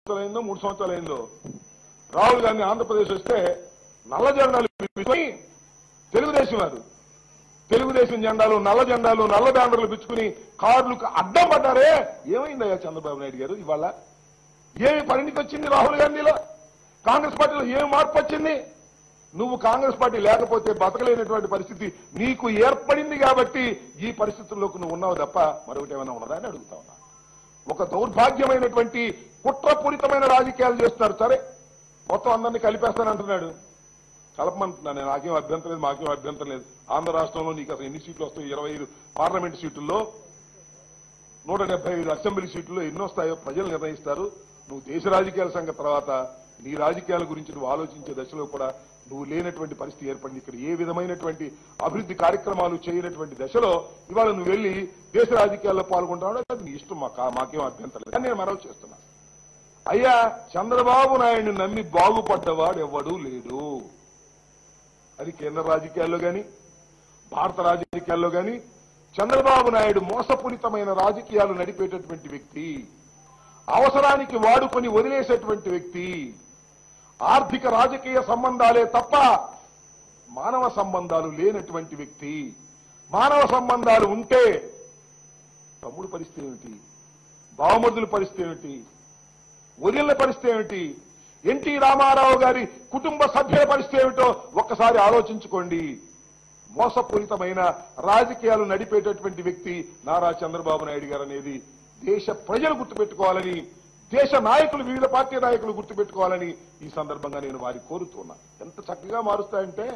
సంవత్సరాలు అయిందో మూడు సంవత్సరాలు అయిందో రాహుల్ గాంధీ ఆంధ్రప్రదేశ్ వస్తే నల్ల జెండాలు పిచ్చుకొని తెలుగుదేశం వారు తెలుగుదేశం జెండాలు నల్ల జెండాలు నల్ల బ్యానర్లు పిచ్చుకుని కార్లకు అడ్డం పడ్డారే ఏమైందయ్యా చంద్రబాబు నాయుడు గారు ఇవాళ ఏమి పరిణితి వచ్చింది రాహుల్ గాంధీలో కాంగ్రెస్ పార్టీలో ఏమి మార్పు వచ్చింది నువ్వు కాంగ్రెస్ పార్టీ లేకపోతే బతకలేనటువంటి పరిస్థితి నీకు ఏర్పడింది కాబట్టి ఈ పరిస్థితుల్లోకి నువ్వు ఉన్నావు తప్ప మరొకటి ఏమైనా ఉన్నదా అని అడుగుతా ఉన్నా ఒక దౌర్భాగ్యమైనటువంటి కుట్రపూరితమైన రాజకీయాలు చేస్తున్నారు సరే మొత్తం అందరినీ కలిపేస్తానంటున్నాడు కలపమంటున్నాను నేను నాకేం అభ్యంతరం లేదు మాకేం అభ్యంతరం లేదు ఆంధ్ర రాష్ట్రంలో నీకు అసలు ఎన్ని సీట్లు వస్తాయి ఇరవై ఐదు పార్లమెంట్ సీట్లలో నూట డెబ్బై ఐదు అసెంబ్లీ సీట్లు ఎన్ని వస్తాయో ప్రజలు నిర్ణయిస్తారు నువ్వు దేశ రాజకీయాల సంగతి తర్వాత నీ రాజకీయాల గురించి నువ్వు ఆలోచించే దశలో కూడా నువ్వు లేనటువంటి పరిస్థితి ఏర్పడింది ఇక్కడ ఏ విధమైనటువంటి అభివృద్ధి కార్యక్రమాలు చేయనటువంటి దశలో ఇవాళ నువ్వు వెళ్ళి దేశ రాజకీయాల్లో పాల్గొంటావు అది నీ ఇష్టం మాకు మాకేం అభ్యంతరం లేదు కానీ నేను మనవి చేస్తున్నా అయ్యా చంద్రబాబు నాయుడిని నమ్మి బాగుపడ్డవాడు ఎవ్వడూ లేడు అది కేంద్ర రాజకీయాల్లో గాని భారత రాజకీయాల్లో గాని చంద్రబాబు నాయుడు మోసపూరితమైన రాజకీయాలు నడిపేటటువంటి వ్యక్తి అవసరానికి వాడుకొని వదిలేసేటువంటి వ్యక్తి ఆర్థిక రాజకీయ సంబంధాలే తప్ప మానవ సంబంధాలు లేనటువంటి వ్యక్తి మానవ సంబంధాలు ఉంటే తమ్ముడు పరిస్థితి ఏమిటి బావమరుదుల పరిస్థితి ఏమిటి వదిలిన పరిస్థితి ఏమిటి ఎన్టీ రామారావు గారి కుటుంబ సభ్యుల పరిస్థితి ఏమిటో ఒక్కసారి ఆలోచించుకోండి మోసపూరితమైన రాజకీయాలు నడిపేటటువంటి వ్యక్తి నారా చంద్రబాబు నాయుడు గారు అనేది దేశ ప్రజలు గుర్తుపెట్టుకోవాలని దేశ నాయకులు వివిధ పార్టీ నాయకులు గుర్తుపెట్టుకోవాలని ఈ సందర్భంగా నేను వారి కోరుతున్నా ఎంత చక్కగా మారుస్తాయంటే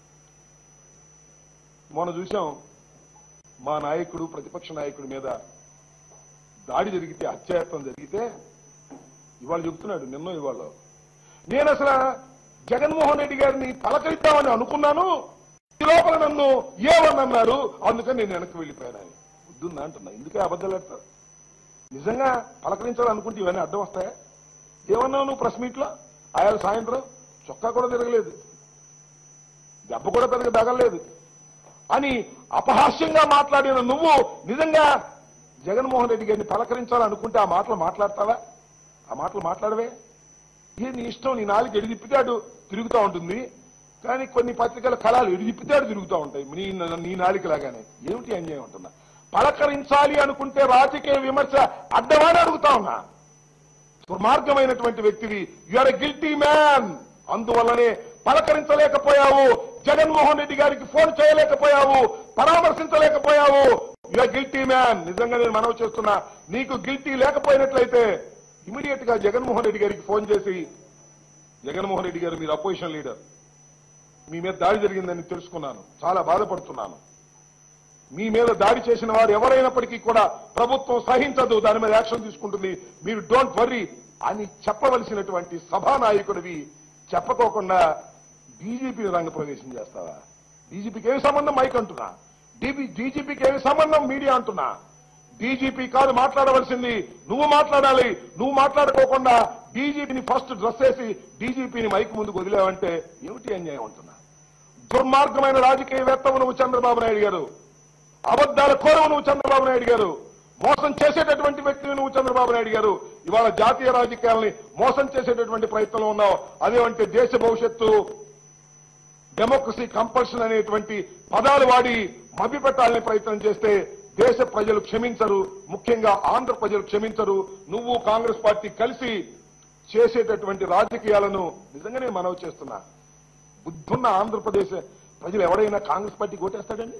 మొన్న చూసాం మా నాయకుడు ప్రతిపక్ష నాయకుడి మీద దాడి జరిగితే హత్యాయత్నం జరిగితే ఇవాళ చెప్తున్నాడు నిన్నో ఇవాళ నేను అసలు జగన్మోహన్ రెడ్డి గారిని పలకరిద్దామని అనుకున్నాను ఈ లోపల నన్ను ఏమని అన్నారు అందుకని నేను వెనక్కి వెళ్ళిపోయాను ఆయన వద్దుందా అంటున్నా ఎందుకే అబద్ధాలు ఆడతారు నిజంగా పలకరించాలనుకుంటే ఇవన్నీ అడ్డం వస్తాయా ఏమన్నావు నువ్వు ప్రెస్ మీట్ లో ఆయన సాయంత్రం చొక్కా కూడా తిరగలేదు దెబ్బ కూడా పెద్దగా తగలేదు అని అపహాస్యంగా మాట్లాడిన నువ్వు నిజంగా జగన్మోహన్ రెడ్డి గారిని పలకరించాలనుకుంటే ఆ మాటలు మాట్లాడతావా ఆ మాటలు మాట్లాడవే ఏ నీ ఇష్టం నీ నాలుగు ఎడి తిప్పితాడు తిరుగుతూ ఉంటుంది కానీ కొన్ని పత్రికల కళాలు ఎడి తిప్పితాడు తిరుగుతూ ఉంటాయి నీ నీ నాలికలాగానే ఏమిటి అన్యాయం ఉంటున్నా పలకరించాలి అనుకుంటే రాజకీయ విమర్శ అడ్డమని అడుగుతా ఉన్నా దుర్మార్గమైనటువంటి వ్యక్తివి ఆర్ ఎ గిల్టీ మ్యాన్ అందువల్లనే పలకరించలేకపోయావు జగన్మోహన్ రెడ్డి గారికి ఫోన్ చేయలేకపోయావు పరామర్శించలేకపోయావు ఆర్ గిల్టీ మ్యాన్ నిజంగా నేను మనవి చేస్తున్నా నీకు గిల్టీ లేకపోయినట్లయితే ఇమీడియట్ గా జగన్మోహన్ రెడ్డి గారికి ఫోన్ చేసి జగన్మోహన్ రెడ్డి గారు మీరు అపోజిషన్ లీడర్ మీ మీద దాడి జరిగిందని తెలుసుకున్నాను చాలా బాధపడుతున్నాను మీ మీద దాడి చేసిన వారు ఎవరైనప్పటికీ కూడా ప్రభుత్వం సహించదు దాని మీద యాక్షన్ తీసుకుంటుంది మీరు డోంట్ వర్రీ అని చెప్పవలసినటువంటి సభానాయకుడివి చెప్పకోకుండా బీజేపీ రంగ ప్రవేశం చేస్తావా బీజేపీకి ఏమి సంబంధం మైక్ అంటున్నా డీజీపీకి ఏమి సంబంధం మీడియా అంటున్నా డీజీపీ కాదు మాట్లాడవలసింది నువ్వు మాట్లాడాలి నువ్వు మాట్లాడుకోకుండా డీజీపీని ఫస్ట్ డ్రెస్ వేసి డీజీపీని మైక్ ముందుకు వదిలేవంటే ఏమిటి అన్యాయం అంటున్నా దుర్మార్గమైన రాజకీయవేత్తవు నువ్వు చంద్రబాబు నాయుడు గారు అబద్దాల కోరవు నువ్వు చంద్రబాబు నాయుడు గారు మోసం చేసేటటువంటి వ్యక్తిని నువ్వు చంద్రబాబు నాయుడు గారు ఇవాళ జాతీయ రాజకీయాల్ని మోసం చేసేటటువంటి ప్రయత్నంలో ఉన్నావు అదేమంటే దేశ భవిష్యత్తు డెమోక్రసీ కంపల్షన్ అనేటువంటి పదాలు వాడి మభ్యపెట్టాలని ప్రయత్నం చేస్తే దేశ ప్రజలు క్షమించరు ముఖ్యంగా ఆంధ్ర ప్రజలు క్షమించరు నువ్వు కాంగ్రెస్ పార్టీ కలిసి చేసేటటువంటి రాజకీయాలను నిజంగానే మనవి చేస్తున్నా బుద్ధున్న ఆంధ్రప్రదేశ్ ప్రజలు ఎవరైనా కాంగ్రెస్ పార్టీ ఓటేస్తాడండి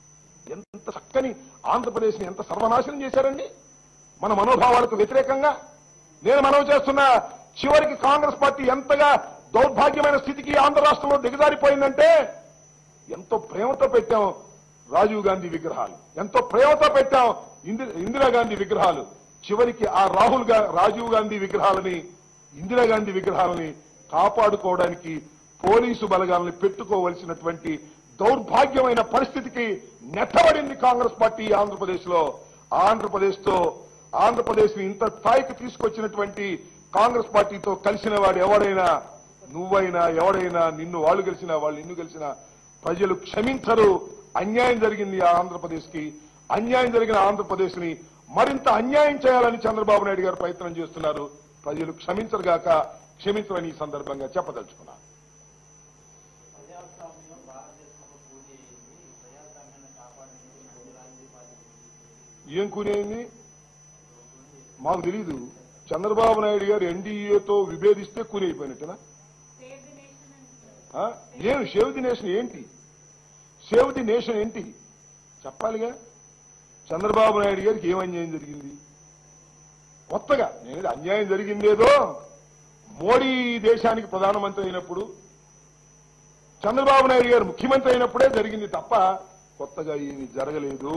ఎంత చక్కని ఆంధ్రప్రదేశ్ ని ఎంత సర్వనాశనం చేశారండి మన మనోభావాలకు వ్యతిరేకంగా నేను మనవి చేస్తున్నా చివరికి కాంగ్రెస్ పార్టీ ఎంతగా దౌర్భాగ్యమైన స్థితికి ఆంధ్ర రాష్ట్రంలో దిగజారిపోయిందంటే ఎంతో ప్రేమతో పెట్టాం రాజీవ్ గాంధీ విగ్రహాలు ఎంతో ప్రేమతో పెట్టాం ఇంది- ఇందిరాగాంధీ విగ్రహాలు చివరికి ఆ రాహుల్ గా రాజీవ్ గాంధీ విగ్రహాలని ఇందిరాగాంధీ విగ్రహాలని కాపాడుకోవడానికి పోలీసు బలగాలను పెట్టుకోవలసినటువంటి దౌర్భాగ్యమైన పరిస్థితికి నెట్టబడింది కాంగ్రెస్ పార్టీ ఆంధ్రప్రదేశ్ లో ఆంధ్రప్రదేశ్ తో ఆంధ్రప్రదేశ్ ని ఇంత స్థాయికి తీసుకొచ్చినటువంటి కాంగ్రెస్ పార్టీతో కలిసిన వాడు ఎవడైనా నువ్వైనా ఎవడైనా నిన్ను వాళ్ళు గెలిచినా వాళ్ళు నిన్ను గెలిచినా ప్రజలు క్షమించరు అన్యాయం జరిగింది ఆ ఆంధ్రప్రదేశ్ కి అన్యాయం జరిగిన ఆంధ్రప్రదేశ్ ని మరింత అన్యాయం చేయాలని చంద్రబాబు నాయుడు గారు ప్రయత్నం చేస్తున్నారు ప్రజలు క్షమించరుగాక క్షమించరని ఈ సందర్భంగా చెప్పదలుచుకున్నాను ప్రజాస్వామ్యం భారతదేశంలో పూజ అయింది ప్రజాస్వామ్యాన్ని కాపాడేందుకు నలుగురు రాజకీయ పార్టీలు ఏం కూనేయింది మాకు తెలీదు చంద్రబాబు నాయుడు గారు ఎన్డీఏతో విభేదిస్తే కూనైపోయినట్టునా సేవ్ ది నేషన్ అంటున్నారు ఆ? ఏం సేవ్ ది నేషన్ ఏంటి సేవ్ ది నేషన్ ఏంటి చెప్పాలిగా చంద్రబాబు నాయుడు గారికి ఏం అన్యాయం జరిగింది కొత్తగా నేను అన్యాయం జరిగిందేదో మోడీ ఈ దేశానికి ప్రధానమంత్రి అయినప్పుడు చంద్రబాబు నాయుడు గారు ముఖ్యమంత్రి అయినప్పుడే జరిగింది తప్ప కొత్తగా ఏమీ జరగలేదు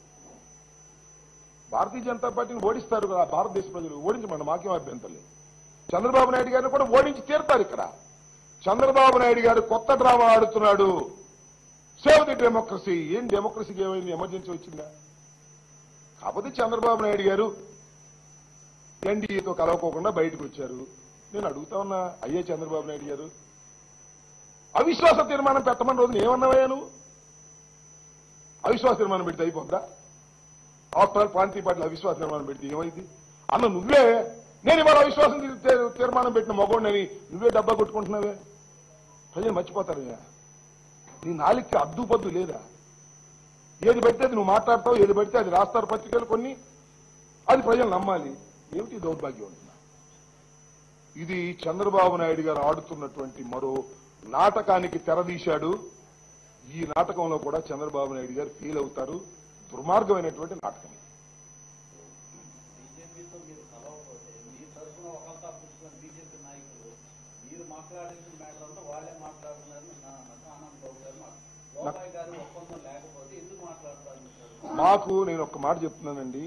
భారతీయ జనతా పార్టీని ఓడిస్తారు కదా భారతదేశ ప్రజలు ఓడించమని మాకేం అభ్యంతరం లేదు చంద్రబాబు నాయుడు గారిని కూడా ఓడించి తీరుతారు ఇక్కడ చంద్రబాబు నాయుడు గారు కొత్త డ్రామా ఆడుతున్నాడు సేవ్ ది డెమోక్రసీ ఏం డెమోక్రసీకి ఏమైంది ఎమర్జెన్సీ వచ్చిందా కాకపోతే చంద్రబాబు నాయుడు గారు ఎన్డీఏతో కలవకోకుండా బయటకు వచ్చారు నేను అడుగుతా ఉన్నా అయ్యే చంద్రబాబు నాయుడు గారు అవిశ్వాస తీర్మానం పెట్టమని రోజున ఏమన్నావయ్యా నువ్వు అవిశ్వాస తీర్మానం పెడితే అయిపోద్దా ఆఫ్టర్ ఆల్ ప్రాంతీయ పార్టీలు అవిశ్వాస తీర్మానం పెడితే ఏమైంది అన్న నువ్వే నేను ఇవాళ అవిశ్వాసం తీ- తీ- తీర్మానం పెట్టిన మగోడిని నువ్వే డబ్బా కొట్టుకుంటున్నావే ప్రజలు మర్చిపోతారు ఇక. నీ నాలుగుకి అద్దు పద్దు లేదా ఏది పడితే అది నువ్వు మాట్లాడతావు ఏది పడితే అది రాస్తారు పత్రికలు కొన్ని అది ప్రజలు నమ్మాలి ఏమిటి దౌర్భాగ్యం అంటున్నా ఇది చంద్రబాబు నాయుడు గారు ఆడుతున్నటువంటి మరో నాటకానికి తెరదీశాడు ఈ నాటకంలో కూడా చంద్రబాబు నాయుడు గారు ఫీల్ అవుతారు దుర్మార్గమైనటువంటి నాటకం ఇది. బీజేపీతో మీరు కలవకపోతే మీ తరఫున ఒకరితో కూర్చున్న బీజేపీ నాయకులు మీరు మాట్లాడిన మ్యాటర్ అంతా వాళ్ళే మాట్లాడుతున్నారు నా నక్క ఆనంద్ బాబు గారు మా- లోపాయ్ గారు ఒప్పందం లేకపోతే ఎందుకు మాట్లాడతారు మీరు? మాకు నేను ఒక్క మాట చెప్తున్నానండి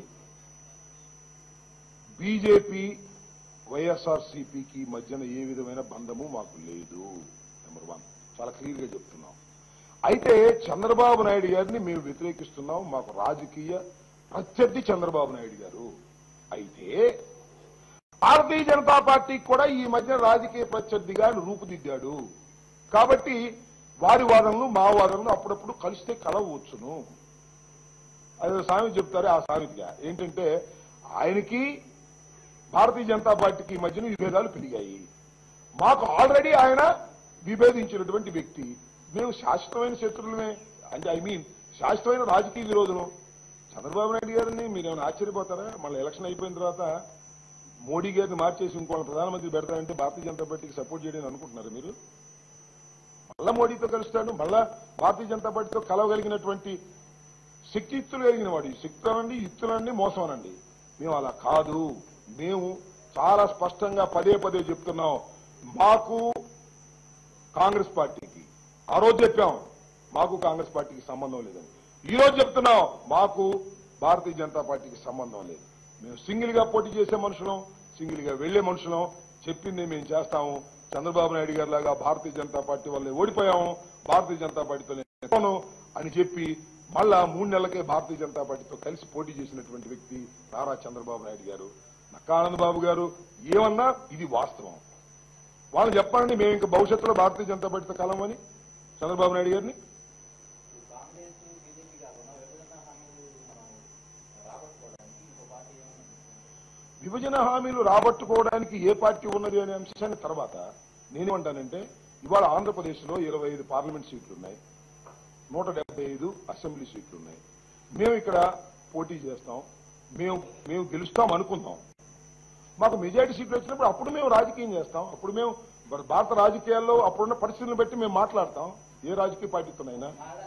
బీజేపీ వైఎస్ఆర్ సిపికి మధ్యన ఏ విధమైన బంధము మాకు లేదు నెంబర్ వన్ చాలా క్లియర్ గా చెప్తున్నాం అయితే చంద్రబాబు నాయుడు గారిని మేము వ్యతిరేకిస్తున్నాం మాకు రాజకీయ ప్రత్యర్థి చంద్రబాబు నాయుడు గారు అయితే భారతీయ జనతా పార్టీకి కూడా ఈ మధ్య రాజకీయ ప్రత్యర్థిగా రూపుదిద్దాడు కాబట్టి వారి వాదనలు మా వాదనలు అప్పుడప్పుడు కలిస్తే కలవచ్చును అదే సామెత చెప్తారే ఆ సామెతగా ఏంటంటే ఆయనకి భారతీయ జనతా పార్టీకి మధ్యన విభేదాలు పెరిగాయి మాకు ఆల్రెడీ ఆయన విభేదించినటువంటి వ్యక్తి మేము శాశ్వతమైన శత్రువులమే అంటే ఐ మీన్ శాశ్వతమైన రాజకీయ విరోధులు చంద్రబాబు నాయుడు గారిని మీరు ఏమైనా ఆశ్చర్యపోతారా మళ్ళీ ఎలక్షన్ అయిపోయిన తర్వాత మోడీ గారిని మార్చేసి ఇంకో ప్రధానమంత్రి పెడతారంటే భారతీయ జనతా పార్టీకి సపోర్ట్ చేయడం అనుకుంటున్నారు మీరు మళ్ళా మోడీతో కలుస్తాడు మళ్ళా భారతీయ జనతా పార్టీతో కలవగలిగినటువంటి శక్తియుక్తులు కలిగిన వాడు ఈ శక్తులనండి యుక్తులనండి మోసం అనండి మేము అలా కాదు మేము చాలా స్పష్టంగా పదే పదే చెప్తున్నాం మాకు కాంగ్రెస్ పార్టీకి ఆ రోజు చెప్పాం మాకు కాంగ్రెస్ పార్టీకి సంబంధం లేదని ఈ రోజు చెప్తున్నాం మాకు భారతీయ జనతా పార్టీకి సంబంధం లేదు మేము సింగిల్ గా పోటీ చేసే మనుషులం సింగిల్ గా వెళ్లే మనుషులం చెప్పింది మేము చేస్తాము చంద్రబాబు నాయుడు గారి లాగా భారతీయ జనతా పార్టీ వల్లే ఓడిపోయాము భారతీయ జనతా పార్టీతో నేను పోను అని చెప్పి మళ్ళా మూడు నెలలకే భారతీయ జనతా పార్టీతో కలిసి పోటీ చేసినటువంటి వ్యక్తి నారా చంద్రబాబు నాయుడు గారు నక్కానంద్ బాబు గారు ఏమన్నా ఇది వాస్తవం వాళ్ళు చెప్పండి మేము ఇంకా భవిష్యత్తులో భారతీయ జనతా పార్టీతో కలవమని చంద్రబాబు నాయుడు గారిని ఇప్పుడు కాంగ్రెస్ బీజేపీ కాకుండా విభజన హామీలు మనం రాబట్టుకోవడానికి ఇంకో పార్టీ ఏమన్నా విభజన హామీలు రాబట్టుకోవడానికి ఏ పార్టీ ఉన్నది అనే అంశాన్ని తర్వాత నేనేమంటానంటే ఇవాళ ఆంధ్రప్రదేశ్ లో ఇరవై ఐదు పార్లమెంట్ సీట్లు ఉన్నాయి నూట డెబ్బై ఐదు అసెంబ్లీ సీట్లు ఉన్నాయి మేము ఇక్కడ పోటీ చేస్తాం మేము మేము గెలుస్తాం అనుకుందాం మాకు మెజారిటీ సీట్లు వచ్చినప్పుడు అప్పుడు మేము రాజకీయం చేస్తాం అప్పుడు మేము మరి భారత రాజకీయాల్లో అప్పుడున్న పరిస్థితులను బట్టి మేము మాట్లాడతాం ఏ రాజకీయ పార్టీతోనైనా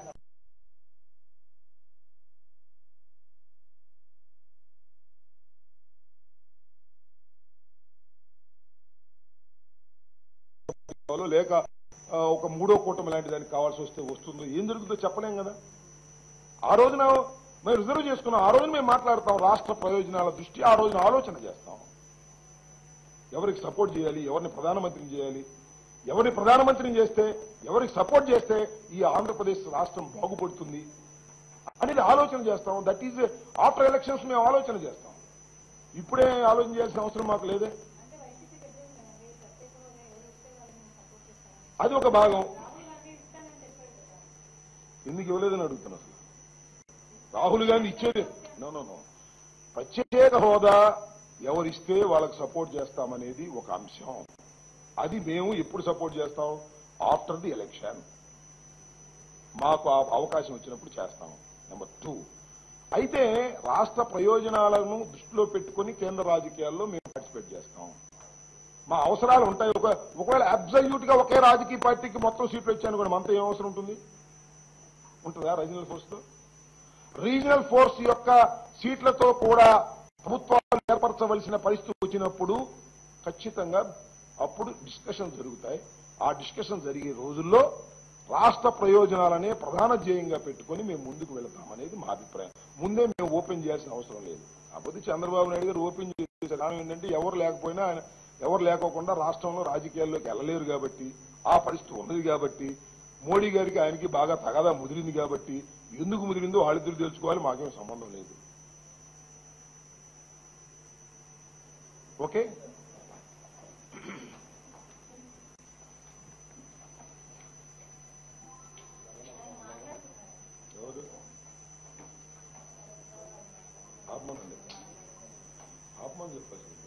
కావాలో లేక ఆ, ఒక మూడో కూటమి లాంటి దానికి కావాల్సి వస్తే వస్తుందో ఏం జరుగుతుందో చెప్పలేం కదా ఆ రోజున మేము రిజర్వ్ చేసుకున్నాం ఆ రోజున మేము మాట్లాడతాం రాష్ట్ర ప్రయోజనాల దృష్టి ఆ రోజున ఆలోచన చేస్తాం ఎవరికి సపోర్ట్ చేయాలి ఎవరిని ప్రధానమంత్రిని చేయాలి ఎవరిని ప్రధానమంత్రిని చేస్తే ఎవరికి సపోర్ట్ చేస్తే ఈ ఆంధ్రప్రదేశ్ రాష్ట్రం బాగుపడుతుంది అనేది ఆలోచన చేస్తాం దట్ ఈజ్ ఆఫ్టర్ ఎలక్షన్స్ మేము ఆలోచన చేస్తాం ఇప్పుడే ఆలోచన చేయాల్సిన అవసరం మాకు లేదే అంటే వైసీపీ పెద్దది ప్రత్యేక హోదా ఎవరు వస్తే వాళ్ళని సపోర్ట్ చేస్తారని అది ఒక భాగం రాహుల్ గాంధీ ఇస్తానని చెప్పాడు కదా ఎందుకు ఇవ్వలేదని అడుగుతున్నా అసలు రాహుల్ గాంధీ ఇచ్చేది నో నో నో ప్రత్యేక హోదా ఎవరిస్తే వాళ్ళకి సపోర్ట్ చేస్తామనేది ఒక అంశం అది మేము ఎప్పుడు సపోర్ట్ చేస్తాం ఆఫ్టర్ ది ఎలక్షన్ మాకు ఆ అవకాశం వచ్చినప్పుడు చేస్తాం నెంబర్ టూ అయితే రాష్ట్ర ప్రయోజనాలను దృష్టిలో పెట్టుకుని కేంద్ర రాజకీయాల్లో మేము పార్టిసిపేట్ చేస్తాం మా అవసరాలు ఉంటాయి ఒక ఒకవేళ అబ్జల్యూట్ గా ఒకే రాజకీయ పార్టీకి మొత్తం సీట్లు వచ్చాను కూడా మనతో ఏం అవసరం ఉంటుంది ఉంటుందా రీజనల్ ఫోర్స్ తో రీజనల్ ఫోర్స్ యొక్క సీట్లతో కూడా ప్రభుత్వాలు ఏర్పరచవలసిన పరిస్థితి వచ్చినప్పుడు ఖచ్చితంగా అప్పుడు డిస్కషన్ జరుగుతాయి ఆ డిస్కషన్ జరిగే రోజుల్లో రాష్ట్ర ప్రయోజనాలనే ప్రధాన ధ్యేయంగా పెట్టుకొని మేము ముందుకు వెళతామనేది మా అభిప్రాయం ముందే మేము ఓపెన్ చేయాల్సిన అవసరం లేదు కాకపోతే చంద్రబాబు నాయుడు గారు ఓపెన్ చేసే కారణం ఏంటంటే ఎవరు లేకపోయినా ఆయన ఎవరు లేకోకుండా రాష్ట్రంలో రాజకీయాల్లోకి వెళ్ళలేరు కాబట్టి ఆ పరిస్థితి ఉన్నది కాబట్టి మోడీ గారికి ఆయనకి బాగా తగదా ముదిరింది కాబట్టి ఎందుకు ముదిరిందో వాళ్ళిద్దరు తెలుసుకోవాలి మాకేం సంబంధం లేదు ఓకే ఎవరు ఆత్మనండి ఆత్మని చెప్పాల్సింది